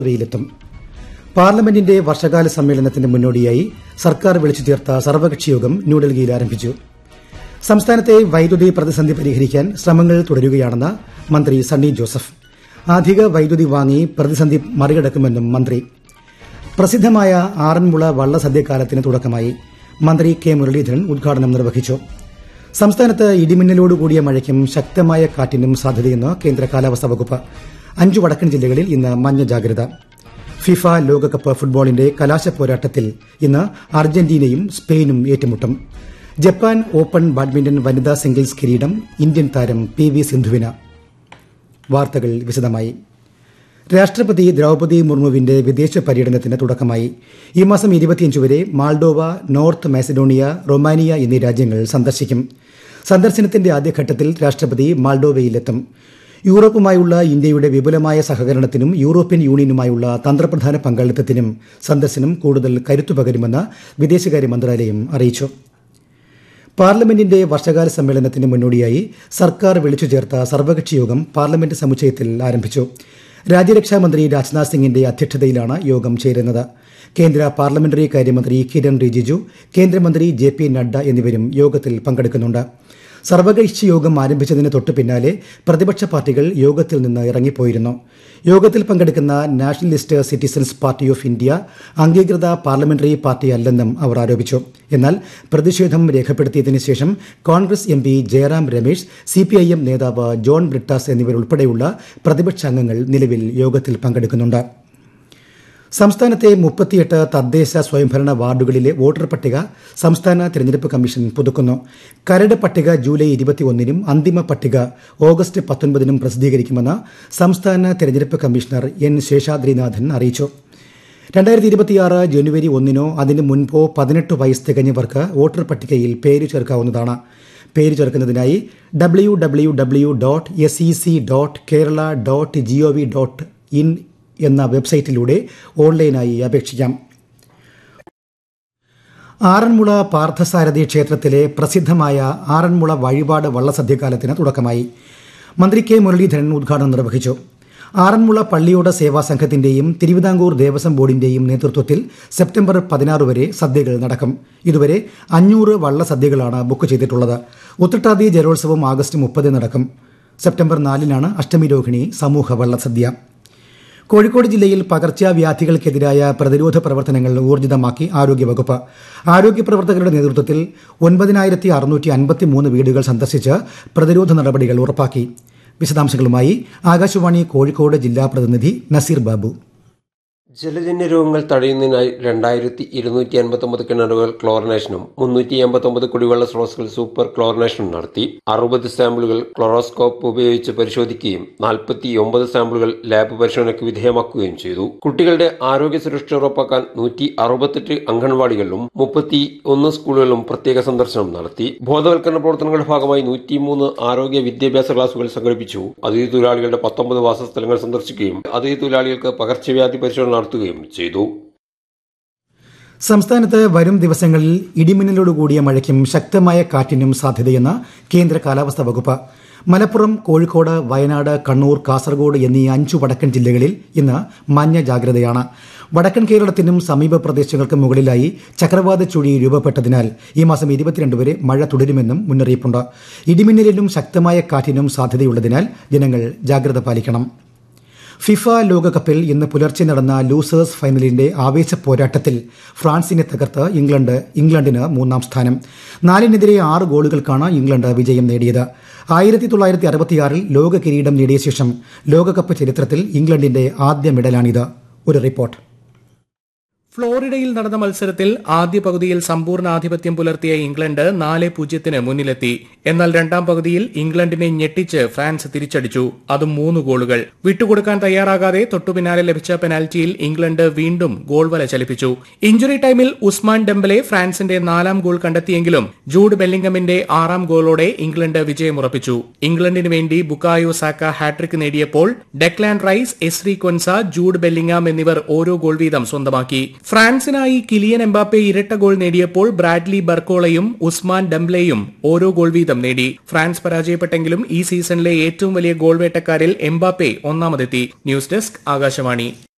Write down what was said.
യിലെത്തും പാർലമെന്റിന്റെ വർഷകാല സമ്മേളനത്തിന് മുന്നോടിയായി സർക്കാർ വിളിച്ചു ചേർത്ത സർവകക്ഷിയോഗം ന്യൂഡൽഹിയിൽ ആരംഭിച്ചു സംസ്ഥാനത്തെ വൈദ്യുതി പ്രതിസന്ധി പരിഹരിക്കാൻ ശ്രമങ്ങൾ തുടരുകയാണെന്ന് മന്ത്രി സണ്ണി ജോസഫ് അധിക വൈദ്യുതി വാങ്ങി പ്രതിസന്ധി മറികടക്കുമെന്നും മന്ത്രി പ്രസിദ്ധമായ ആറന്മുള വള്ളസദ്യക്കാലത്തിന് തുടക്കമായി മന്ത്രി കെ മുരളീധരൻ ഉദ്ഘാടനം നിർവഹിച്ചു സംസ്ഥാനത്ത് ഇടിമിന്നലോടുകൂടിയ മഴയ്ക്കും ശക്തമായ കാറ്റിനും സാധ്യതയെന്ന് കേന്ദ്ര കാലാവസ്ഥാ വകുപ്പ് അഞ്ചു വടക്കൻ ജില്ലകളിൽ ഇന്ന് മഞ്ഞ ജാഗ്രത ഫിഫ ലോകകപ്പ് ഫുട്ബോളിന്റെ കലാശ പോരാട്ടത്തിൽ ഇന്ന് അർജന്റീനയും സ്പെയിനും ഏറ്റുമുട്ടും ജപ്പാൻ ഓപ്പൺ ബാഡ്മിന്റൺ വനിതാ സിംഗിൾസ് കിരീടം ഇന്ത്യൻ താരം പി വി സിന്ധുവിന് വാർത്തകൾ വിശദമായി രാഷ്ട്രപതി ദ്രൌപതി മുർമുവിന്റെ വിദേശ പര്യടനത്തിന് തുടക്കമായി ഈ മാസം ഇരുപത്തിയഞ്ച് വരെ മാൾഡോവ നോർത്ത് മാസിഡോണിയ റൊമാനിയ എന്നീ രാജ്യങ്ങൾ സന്ദർശിക്കും സന്ദർശനത്തിന്റെ ആദ്യഘട്ടത്തിൽ രാഷ്ട്രപതി മാൾഡോവയിലെത്തും യൂറോപ്പുമായുള്ള ഇന്ത്യയുടെ വിപുലമായ സഹകരണത്തിനും യൂറോപ്യൻ യൂണിയനുമായുള്ള തന്ത്രപ്രധാന പങ്കാളിത്തത്തിനും സന്ദർശനം കൂടുതൽ കരുത്തു പകരുമെന്ന് വിദേശകാര്യ മന്ത്രാലയം അറിയിച്ചു പാർലമെന്റിന്റെ വർഷകാല സമ്മേളനത്തിന് മുന്നോടിയായി സർക്കാർ വിളിച്ചു ചേർത്ത സർവകക്ഷി യോഗം പാർലമെന്റ് സമുച്ചയത്തിൽ ആരംഭിച്ചു രാജ്യരക്ഷാമന്ത്രി രാജ്നാഥ് സിംഗിന്റെ അധ്യക്ഷതയിലാണ് യോഗം ചേരുന്നത് കേന്ദ്ര പാർലമെന്ററി കാര്യമന്ത്രി കിരൺ റിജിജു കേന്ദ്രമന്ത്രി ജെ പി നഡ്ഡ എന്നിവരും യോഗത്തിൽ പങ്കെടുക്കുന്നുണ്ട് സർവകക്ഷി യോഗം ആരംഭിച്ചതിന് തൊട്ടു പിന്നാലെ പ്രതിപക്ഷ പാർട്ടികൾ യോഗത്തിൽ നിന്ന് ഇറങ്ങിപ്പോയിരുന്നു യോഗത്തിൽ പങ്കെടുക്കുന്ന nationalist citizens party of India അംഗീകൃത പാർലമെന്ററി പാർട്ടി അല്ലെന്നും അവർ ആരോപിച്ചു എന്നാൽ പ്രതിഷേധം രേഖപ്പെടുത്തിയതിനു ശേഷം Congress M P Jairam Ramesh CPIM നേതാവ് ജോൺ ബ്രിട്ടാസ് എന്നിവരുൾപ്പെടെയുള്ള പ്രതിപക്ഷ അംഗങ്ങൾ നിലവിൽ യോഗത്തിൽ പങ്കെടുക്കുന്നുണ്ട് സംസ്ഥാനത്തെ മുപ്പത്തിയെട്ട് തദ്ദേശ സ്വയംഭരണ വാർഡുകളിലെ വോട്ടർ പട്ടിക സംസ്ഥാന തെരഞ്ഞെടുപ്പ് കമ്മീഷൻ പുതുക്കുന്നു കരട് പട്ടിക ജൂലൈ ഇരുപത്തിയൊന്നിനും അന്തിമ പട്ടിക ഓഗസ്റ്റ് പത്തൊൻപതിനും പ്രസിദ്ധീകരിക്കുമെന്ന് സംസ്ഥാന തെരഞ്ഞെടുപ്പ് കമ്മീഷണർ എൻ ശേഷാദ്രിനാഥൻ അറിയിച്ചു രണ്ടായിരത്തി ഇരുപത്തിയാറ് ജനുവരി ഒന്നിനോ അതിന് മുൻപോ പതിനെട്ട് വയസ്സ് തികഞ്ഞവർക്ക് വോട്ടർ പട്ടികയിൽ പേര് ചേർക്കാവുന്നതാണ് പേര് ചേർക്കുന്നതിനായി W W W dot S E C dot Kerala dot G O V dot in എന്ന വെബ്സൈറ്റിലൂടെ ഓൺലൈനായി അപേക്ഷിക്കാം ആറന്മുള പാർത്ഥസാരഥി ക്ഷേത്രത്തിലെ പ്രസിദ്ധമായ ആറന്മുള വഴിപാട് വള്ളസദ്യകാലത്തിന് തുടക്കമായി മന്ത്രി കെ മുരളീധരൻ ഉദ്ഘാടനം നിർവഹിച്ചു ആറന്മുള പള്ളിയോട സേവാ സംഘത്തിന്റെയും തിരുവിതാംകൂർ ദേവസ്വം ബോർഡിന്റെയും നേതൃത്വത്തിൽ സെപ്റ്റംബർ പതിനാറ് വരെ സദ്യകൾ നടക്കും ഇതുവരെ അഞ്ഞൂറ് വള്ളസദ്യകളാണ് ബുക്ക് ചെയ്തിട്ടുള്ളത് ഉത്രട്ടാതി ജലോത്സവം ആഗസ്റ്റ് മുപ്പത് നടക്കും സെപ്റ്റംബർ നാലിനാണ് അഷ്ടമി രോഹിണി സമൂഹ വള്ളസദ്യ കോഴിക്കോട് ജില്ലയിൽ പകർച്ചവ്യാധികൾക്കെതിരായ പ്രതിരോധ പ്രവർത്തനങ്ങൾ ഊർജിതമാക്കി ആരോഗ്യവകുപ്പ് ആരോഗ്യ പ്രവർത്തകരുടെ നേതൃത്വത്തിൽ ഒൻപതിനായിരത്തി അറുന്നൂറ്റി അൻപത്തി മൂന്ന് വീടുകൾ സന്ദർശിച്ച് പ്രതിരോധ നടപടികൾ ഉറപ്പാക്കി വിശദാംശങ്ങളുമായി ആകാശവാണി കോഴിക്കോട് ജില്ലാ പ്രതിനിധി നസീർ ബാബു ജലജന്യ രോഗങ്ങൾ തടയുന്നതിനായി രണ്ടായിരത്തി ഇരുന്നൂറ്റി അൻപത്തൊമ്പത് കിണറുകൾ ക്ലോറിനേഷനും മുന്നൂറ്റി എൺപത്തൊമ്പത് കുടിവെള്ള സ്രോതസ്സുകൾ സൂപ്പർ ക്ലോറിനേഷനും നടത്തി അറുപത് സാമ്പിളുകൾ ക്ലോറോസ്കോപ്പ് ഉപയോഗിച്ച് പരിശോധിക്കുകയും നാൽപ്പത്തി ഒമ്പത് സാമ്പിളുകൾ ലാബ് പരിശോധനയ്ക്ക് വിധേയമാക്കുകയും ചെയ്തു കുട്ടികളുടെ ആരോഗ്യ സുരക്ഷ ഉറപ്പാക്കാൻ നൂറ്റി അറുപത്തെട്ട് അംഗൻവാടികളിലും മുപ്പത്തി ഒന്ന് സ്കൂളുകളിലും പ്രത്യേക സന്ദർശനം നടത്തി ബോധവൽക്കരണ പ്രവർത്തനങ്ങളുടെ ഭാഗമായി നൂറ്റിമൂന്ന് ആരോഗ്യ വിദ്യാഭ്യാസ ക്ലാസുകൾ സംഘടിപ്പിച്ചു അതിഥി തൊഴിലാളികളുടെ പത്തൊമ്പത് വാസസ്ഥലങ്ങൾ സന്ദർശിക്കുകയും അതിഥി തൊഴിലാളികൾക്ക് പകർച്ചവ്യാധി പരിശോധന നടത്തുകയും ചെയ്തു സംസ്ഥാനത്ത് വരും ദിവസങ്ങളിൽ ഇടിമിന്നലോടുകൂടിയ മഴയ്ക്കും ശക്തമായ കാറ്റിനും സാധ്യതയെന്ന് കേന്ദ്ര കാലാവസ്ഥാ വകുപ്പ് മലപ്പുറം കോഴിക്കോട് വയനാട് കണ്ണൂർ കാസർഗോഡ് എന്നീ അഞ്ചു വടക്കൻ ജില്ലകളിൽ ഇന്ന് മഞ്ഞ ജാഗ്രതയാണ് വടക്കൻ കേരളത്തിനും സമീപ പ്രദേശങ്ങൾക്കും മുകളിലായി ചക്രവാത ചുഴി രൂപപ്പെട്ടതിനാൽ ഈ മാസം ഇരുപത്തിരണ്ട് വരെ മഴ തുടരുമെന്നും മുന്നറിയിപ്പുണ്ട് ഇടിമിന്നലിനും ശക്തമായ കാറ്റിനും സാധ്യതയുള്ളതിനാൽ ജനങ്ങൾ ജാഗ്രത പാലിക്കണം ഫിഫ ലോകകപ്പിൽ ഇന്ന് പുലർച്ചെ നടന്ന ലൂസേഴ്സ് ഫൈനലിന്റെ ആവേശ പോരാട്ടത്തിൽ ഫ്രാൻസിനെ തകർത്ത് ഇംഗ്ലണ്ട് ഇംഗ്ലണ്ടിന് മൂന്നാം സ്ഥാനം നാലിനെതിരെ ആറ് ഗോളുകൾക്കാണ് ഇംഗ്ലണ്ട് വിജയം നേടിയത് ആയിരത്തി തൊള്ളായിരത്തി അറുപത്തിയാറിൽ ലോക കിരീടം നേടിയ ശേഷം ലോകകപ്പ് ചരിത്രത്തിൽ ഇംഗ്ലണ്ടിന്റെ ആദ്യ മെഡലാണിത് ഒരു റിപ്പോർട്ട് ഫ്ലോറിഡയിൽ നടന്ന മത്സരത്തിൽ ആദ്യ പകുതിയിൽ സമ്പൂർണ്ണ ആധിപത്യം പുലർത്തിയ ഇംഗ്ലണ്ട് നാല് പൂജ്യത്തിന് മുന്നിലെത്തി എന്നാൽ രണ്ടാം പകുതിയിൽ ഇംഗ്ലണ്ടിനെ ഞെട്ടിച്ച് ഫ്രാൻസ് തിരിച്ചടിച്ചു അതും മൂന്ന് ഗോളുകൾ വിട്ടുകൊടുക്കാൻ തയ്യാറാകാതെ തൊട്ടുപിന്നാലെ ലഭിച്ച പെനാൽറ്റിയിൽ ഇംഗ്ലണ്ട് വീണ്ടും ഗോൾ വല ചലിപ്പിച്ചു ഇഞ്ചുറി ടൈമിൽ ഉസ്മാൻ ഡെംബലെ ഫ്രാൻസിന്റെ നാലാം ഗോൾ കണ്ടെത്തിയെങ്കിലും ജൂഡ് ബെല്ലിംഗമിന്റെ ആറാം ഗോളോടെ ഇംഗ്ലണ്ട് വിജയമുറപ്പിച്ചു ഇംഗ്ലണ്ടിന് വേണ്ടി ബുക്കായോ സാക്ക ഹാട്രിക് നേടിയപ്പോൾ Declan Rice Ezri Konsa Jude Bellingham എന്നിവർ ഓരോ ഗോൾ വീതം സ്വന്തമാക്കി ഫ്രാൻസിനായി കിലിയൻ എംബാപ്പെ ഇരട്ട ഗോൾ നേടിയപ്പോൾ ബ്രാഡ്ലി ബർക്കോളയും ഉസ്മാൻ ഡംബ്ലെയും ഓരോ ഗോൾ വീതം നേടി ഫ്രാൻസ് പരാജയപ്പെട്ടെങ്കിലും ഈ സീസണിലെ ഏറ്റവും വലിയ ഗോൾ വേട്ടക്കാരിൽ എംബാപ്പെ ഒന്നാമതെത്തി ന്യൂസ് ഡെസ്ക് ആകാശവാണി